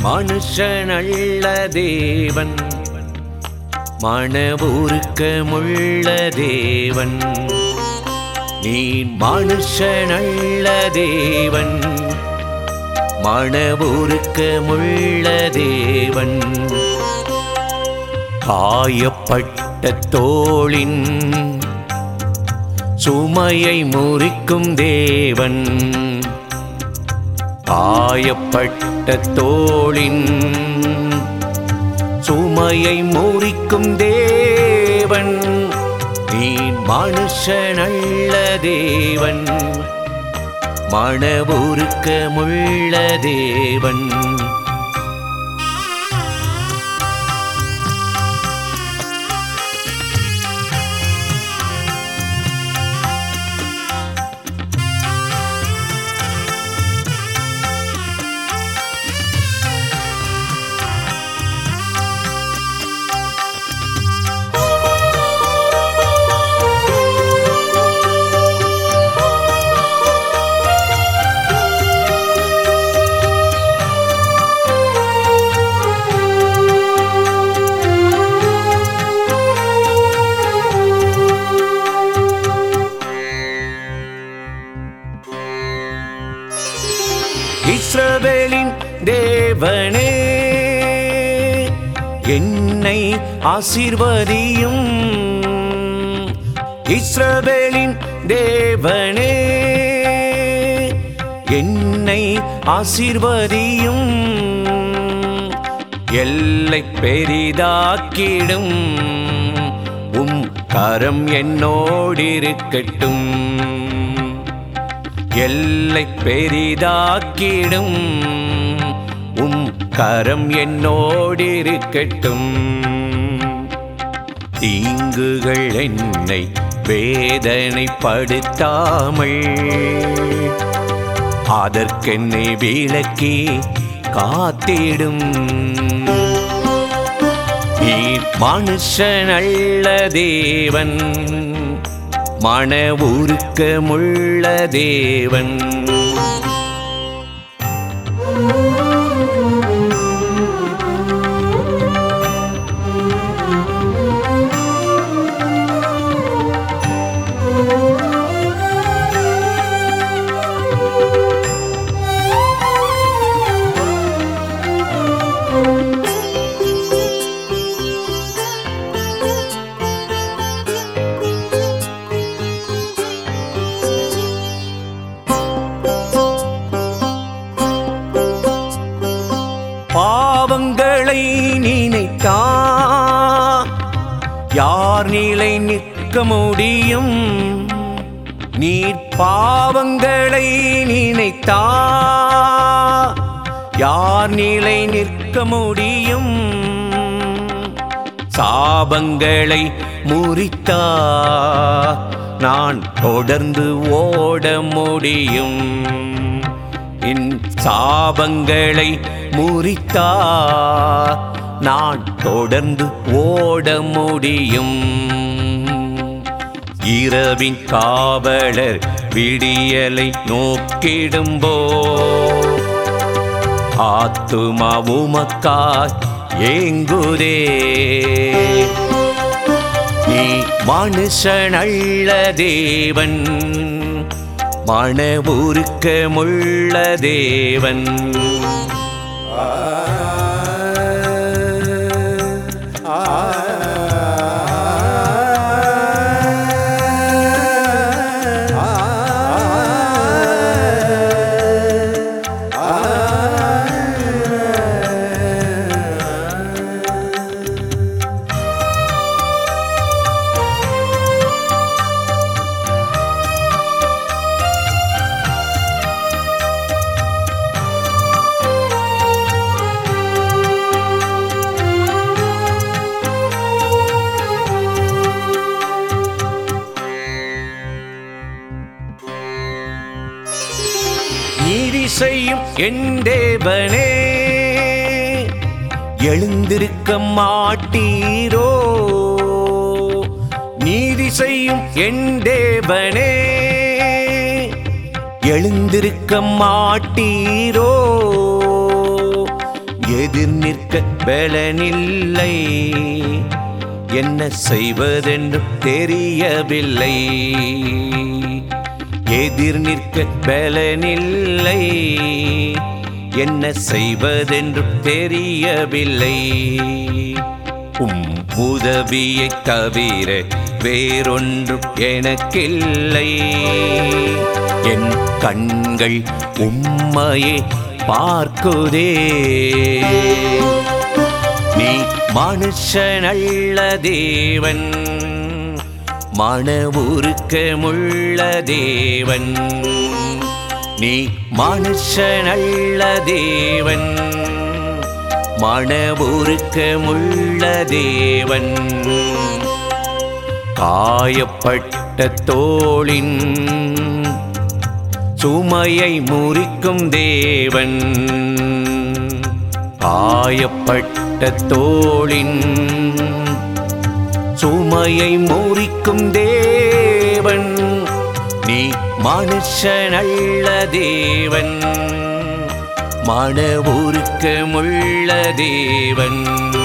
மனுஷனல்ல தேவன் மனவுருக்கமுள்ள தேவன் நீ மனுஷனல்ல தேவன் மனவுருக்கமுள்ள தேவன் காயப்பட்ட தோளின் சுமையை முறிக்கும் தேவன் காயப்பட்ட தோளின் சுமையை முறிக்கும் தேவன் நீ மனுஷனல்ல தேவன் மனவுருக்கமுள்ள தேவன் இஸ்ரவேலின் தேவனே என்னை ஆசீர்வதியும் இஸ்ரவேலின் தேவனே என்னை ஆசீர்வதியும் எல்லை பெரிதாக்கிடும் உம் கரம் என்னோடிருக்கட்டும் எல்லை பெரிதாக்கிடும் உம் கரம் என்னோடிருக்கட்டும் தீங்குகள் என்னை வேதனைப்படுத்தாமல் அதற்கென்னை விளக்கி காத்திடும் நீ மனுஷனல்ல தேவன் மன உருக்கமுள்ள தேவன் பாவங்களை நினைத்தா யார் நிலை நிற்க முடியும் நீர் பாவங்களை நினைத்தா யார் நிலை நிற்க முடியும் சாபங்களை முறித்தா நான் தொடர்ந்து ஓட முடியும் என் சாபங்களை முறித்தா நான் தொடர்ந்து ஓட முடியும் இரவின் காவலர் விடியலை நோக்கிடும்போ ஆத்துமா உமக்காய் ஏங்குதே நீ மனுஷனல்ல தேவன் மன உருக்கமுள்ள தேவன் நீதி செய்யும் என் தேவனே எழுந்திருக்க மாட்டீரோ நீதி செய்யும் என் தேவனே எழுந்திருக்க மாட்டீரோ எதிர் நிற்க பலனில்லை என்ன செய்வதென்று தெரியவில்லை எதிர் நிற்க பலனில்லை என்ன செய்வதென்று தெரியவில்லை உம் உதவியைத் தவிர வேறொன்றும் எனக்கில்லை என் கண்கள் உம்மையே பார்க்குதே நீ மனுஷனல்ல தேவன் மனவுருக்கமுள்ள தேவன் நீ மனுஷனல்ல தேவன் மனவுருக்கமுள்ள தேவன் காயப்பட்ட தோளின் சுமையை முறிக்கும் தேவன் காயப்பட்ட தோளின் சுமையை முறிக்கும் தேவன் நீ மனுஷனல்ல தேவன் மனவுருக்கமுள்ள தேவன்